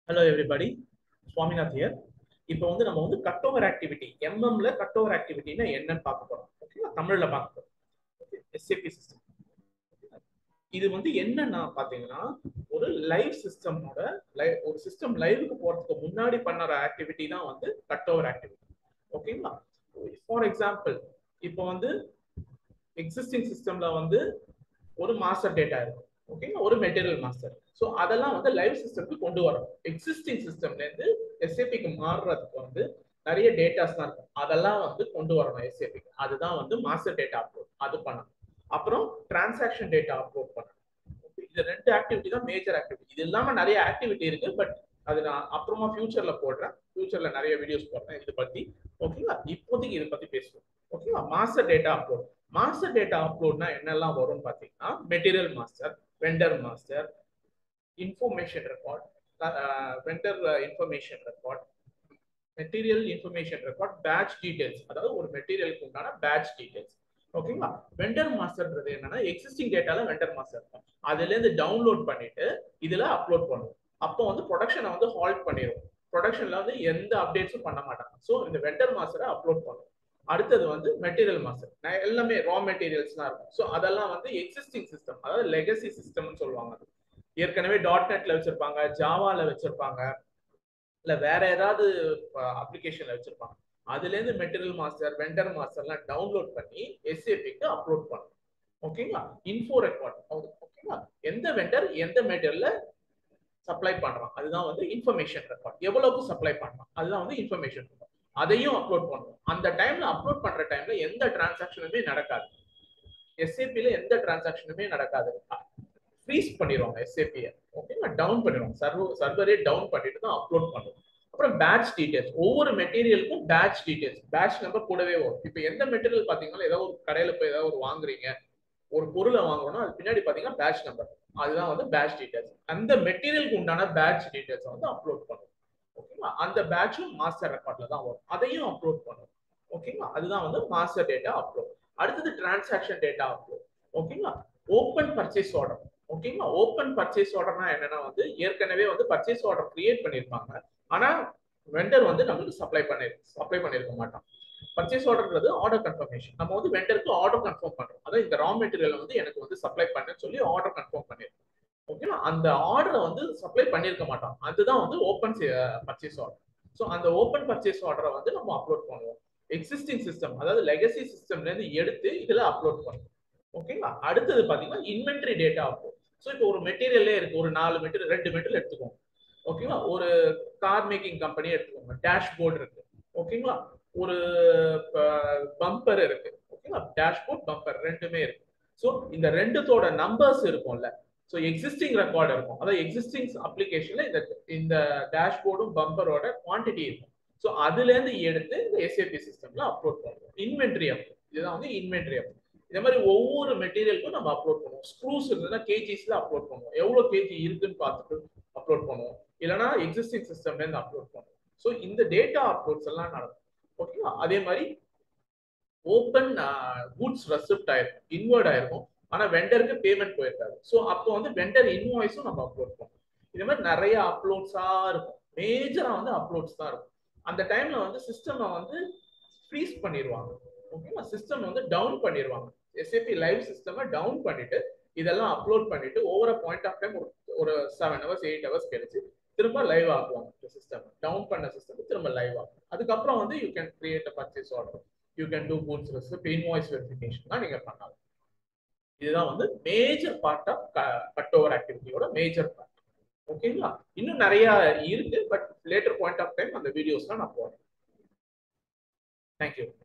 hello everybody சுவாமிநாத் here இப்போ வந்து நம்ம வந்து கட் ஓவர் ஆக்டிவிட்டி எம்எம்ல கட் ஓவர் ஆக்டிவிட்டினா என்னன்னு பார்க்க போறோம் ஓகேவா தமிழ்ல பார்க்க போறோம் எஸ்ஏபி சிஸ்டம் இது வந்து என்னன்னா பாத்தீங்கன்னா ஒரு லைவ் சிஸ்டமோட லைவ் ஒரு சிஸ்டம் லைவுக்கு போறதுக்கு முன்னாடி பண்ணுற ஆக்டிவிட்டி தான் வந்து கட் ஓவர் ஆக்டிவிட்டி ஓகேங்களா ஃபார் எக்ஸாம்பிள் இப்போ வந்து எக்ஸிஸ்டிங் சிஸ்டம்ல வந்து ஒரு மாஸ்டர் டேட்டா இருக்கும் ஓகேங்களா ஒரு மெட்டீரியல் மாஸ்டர் ஸோ அதெல்லாம் வந்து லைவ் சிஸ்டம்க்கு கொண்டு வரணும் எக்ஸிஸ்டிங் சிஸ்டம்ல இருந்து எஸ்ஏபிக்கு மாறுறதுக்கு வந்து நிறைய டேட்டாஸ் தான் இருக்கும் அதெல்லாம் வந்து கொண்டு வரணும் எஸ்ஏபிக்கு அதுதான் வந்து மாஸ்டர் டேட்டா அப்லோட் அது பண்ணணும் அப்புறம் டிரான்சாக்ஷன் டேட்டா அப்லோட் பண்ணணும் இது ரெண்டு ஆக்டிவிட்டி தான் மேஜர் ஆக்டிவிட்டி இது இல்லாம நிறைய ஆக்டிவிட்டி இருக்கு பட் அது நான் அப்புறமா ஃபியூச்சர்ல போடுறேன் ஃபியூச்சர்ல நிறைய வீடியோஸ் போடுறேன் இது பத்தி ஓகேங்களா இப்போதைக்கு இதை பத்தி பேசுவோம் ஓகேவா master data upload master data அப்லோட்னா என்னெல்லாம் வரும்னு பாத்தீங்கன்னா material master vendor master information record vendor information record material information record batch details அதாவது ஒரு மெட்டீரியலுக்கு உண்டான பேட்ச் டீடைல்ஸ் ஓகேங்களா வெண்டர் மாஸ்டர்ன்றது என்னன்னா எக்ஸிஸ்டிங் டேட்டால வெண்டர் மாஸ்டர் இருக்கும் அதுல இருந்து டவுன்லோட் பண்ணிட்டு இதுல அப்லோட் பண்ணுவோம் அப்போ வந்து ப்ரொடக்ஷனை வந்து ஹால்ட் பண்ணிடும் ப்ரொடக்ஷன்ல வந்து எந்த அப்டேட்ஸும் பண்ண மாட்டாங்க ஸோ இந்த வெண்டர் மாஸ்டரை அப்லோட் பண்ணுவோம் அடுத்தது வந்து மெட்டீரியல் மாஸ்டர் எல்லாமே ரா மெட்டீரியல்ஸ்லாம் இருக்கும் ஸோ அதெல்லாம் வந்து எக்ஸிஸ்டிங் சிஸ்டம் அதாவது லெகசி சிஸ்டம்னு சொல்லுவாங்க ஏற்கனவே டாட் நெட்ல வச்சிருப்பாங்க ஜாவால வச்சிருப்பாங்க இல்ல வேற ஏதாவது அப்ளிகேஷன்ல வச்சிருப்பாங்க அதுல இருந்து மெட்டீரியல் மாஸ்டர் வெண்டர் மாஸ்டர்லாம் டவுன்லோட் பண்ணி எஸ்ஏபிக்கு அப்லோட் பண்ணணும் ஓகேங்களா இன்ஃபோ ரெக்கார்ட் ஓகேங்களா எந்த வெண்டர் எந்த மெட்டீரியல்ல சப்ளை பண்றான் அதுதான் வந்து இன்ஃபர்மேஷன் ரெக்கார்ட் எவ்வளவுக்கு சப்ளை பண்றான் அதுதான் வந்து இன்ஃபர்மேஷன் ரெக்கார்ட் அதையும் அப்லோட் பண்ணுவோம் அந்த டைம்ல அப்லோட் பண்ற டைம்ல எந்த டிரான்சாக்ஷனுமே நடக்காது எஸ்ஏபில எந்த டிரான்சாக்ஷனுமே நடக்காது ஃப்ரீஸ் பண்ணிடுவாங்க எஸ்ஏபியை ஓகேங்களா டவுன் பண்ணிடுவாங்க சர்வ சர்வரே டவுன் பண்ணிட்டு தான் அப்லோட் பண்ணுவோம் அப்புறம் பேட்ச் டீடைல்ஸ் ஒவ்வொரு மெட்டீரியலுக்கும் பேட்ச் டீடைல்ஸ் பேட்ச் நம்பர் கூடவே வரும் இப்போ எந்த மெட்டீரியல் பாத்தீங்கன்னா ஏதாவது ஒரு கடையில போய் ஏதாவது ஒரு வாங்குறீங்க ஒரு பொருளை வாங்கணும் அது பின்னாடி பாத்தீங்கன்னா பேட்ச் நம்பர் அதுதான் வந்து பேட்ச் டீடைல்ஸ் அந்த மெட்டீரியலுக்கு உண்டான பேட்ச் டீடைல்ஸ் வந்து அப்லோட் பண்ணுவோம் ஓகேங்களா அந்த பேட்சும் மாஸ்டர் ரெக்கார்ட்ல தான் வரும் அதையும் அப்லோட் பண்ணுவோம் ஓகேங்களா அதுதான் வந்து மாஸ்டர் டேட்டா அப்லோட் அடுத்தது டிரான்சாக்ஷன் டேட்டா அப்லோட் ஓகேங்களா ஓப்பன் பர்ச்சேஸ் ஆர்டர் ஓகேங்களா ஓப்பன் பர்ச்சேஸ் ஆர்டர்னா என்னன்னா வந்து ஏற்கனவே வந்து பர்ச்சேஸ் ஆர்டர் கிரியேட் பண்ணிருப்பாங்க ஆனா வெண்டர் வந்து நம்மளுக்கு சப்ளை பண்ணி சப்ளை பண்ணிருக்க மாட்டான் பர்ச்சேஸ் ஆர்டர்ன்றது ஆர்டர் கன்ஃபர்மேஷன் நம்ம வந்து வெண்டருக்கு ஆர்டர் கன்ஃபார்ம் பண்றோம் அதாவது இந்த ரா மெட்டீரியல் வந்து எனக்கு வந்து சப்ளை பண்ணு சொல்லி ஆர்டர் கன்ஃபார்ம் பண்ணிருக்கோம் ஓகேங்களா அந்த ஆர்டரை வந்து சப்ளை பண்ணிருக்க மாட்டோம் அதுதான் வந்து ஓப்பன் பர்ச்சேஸ் ஆர்டர் ஸோ அந்த ஓப்பன் பர்ச்சேஸ் ஆர்டரை வந்து நம்ம அப்லோட் பண்ணுவோம் எக்ஸிஸ்டிங் சிஸ்டம் அதாவது லெகசி சிஸ்டம்ல இருந்து எடுத்து இதுல அப்லோட் பண்ணுவோம் ஓகேங்களா அடுத்தது பாத்தீங்கன்னா இன்வென்ட்ரி டேட்டா அப்லோட் ஸோ இப்போ ஒரு மெட்டீரியல்லே இருக்கு ஒரு நாலு மெட்டீரியல் ரெண்டு மெட்டீரியல் எடுத்துக்கோங்க ஓகேங்களா ஒரு கார் மேக்கிங் கம்பெனி எடுத்துக்கோங்க டேஷ்போர்டு இருக்கு ஓகேங்களா ஒரு பம்பர் இருக்கு ஓகேங்களா டேஷ்போர்ட் பம்பர் ரெண்டுமே இருக்கு ஸோ இந்த ரெண்டுத்தோட நம்பர்ஸ் இருக்கும்ல ஸோ எக்ஸிஸ்டிங் ரெக்கார்டு இருக்கும் அதாவது எக்ஸிஸ்டிங் அப்ளிகேஷன்ல இந்த இந்த டேஷ்போர்டும் பம்பரோட குவான்டிட்டி இருக்கும் ஸோ அதுல இருந்து எடுத்து இந்த எஸ்ஏபி சிஸ்டம்ல அப்லோட் பண்ணுவோம் இன்வென்ட்ரி அப்லோட் இதுதான் வந்து இன்வென்ட்ரி அப்லோட் இந்த மாதிரி ஒவ்வொரு மெட்டீரியலுக்கும் நம்ம அப்லோட் பண்ணுவோம் ஸ்க்ரூஸ் இருந்ததுன்னா கேஜிஸ்ல அப்லோட் பண்ணுவோம் எவ்வளவு கேஜி இருக்குன்னு பார்த்துட்டு அப்லோட் பண்ணுவோம் இல்லைன்னா எக்ஸிஸ்டிங் சிஸ்டம்ல இருந்து அப்லோட் பண்ணுவோம் ஸோ இந்த டேட்டா அப்லோட்ஸ் எல்லாம் நடக்கும் ஓகேவா அதே மாதிரி ஓப்பன் குட்ஸ் ரெசிப்ட் ஆயிருக்கும் இன்வெர்ட் ஆயிருக்கும் ஆனா வெண்டருக்கு பேமெண்ட் போயிருக்காது ஸோ அப்போ வந்து வெண்டர் இன்வாய்ஸும் நம்ம அப்லோட் பண்ணுவோம் இது மாதிரி நிறைய அப்லோட்ஸா இருக்கும் மேஜரா வந்து அப்லோட்ஸ் தான் இருக்கும் அந்த டைம்ல வந்து சிஸ்டம் வந்து ஃப்ரீஸ் பண்ணிடுவாங்க ஓகேவா சிஸ்டம் வந்து டவுன் பண்ணிடுவாங்க எஸ்ஏபி லைவ் சிஸ்டம் டவுன் பண்ணிட்டு இதெல்லாம் அப்லோட் பண்ணிட்டு ஓவர பாயிண்ட் ஆஃப் டைம் ஒரு ஒரு செவன் ஹவர்ஸ் எயிட் ஹவர்ஸ் கழிச்சு திரும்ப லைவ் ஆக்குவாங்க இந்த சிஸ்டம் டவுன் பண்ண சிஸ்டம் திரும்ப லைவ் ஆகும் அதுக்கப்புறம் வந்து you can create purchase order you can do goods receipt invoice verification நீங்க பண்ணலாம் இதுதான் வந்து major part of cut over ஆக்டிவிட்டியோட மேஜர் பார்ட் ஓகேங்களா இன்னும் நிறைய இருக்கு but later point of time அந்த வீடியோஸ்லாம் நான் போடுறேன் தேங்க்யூ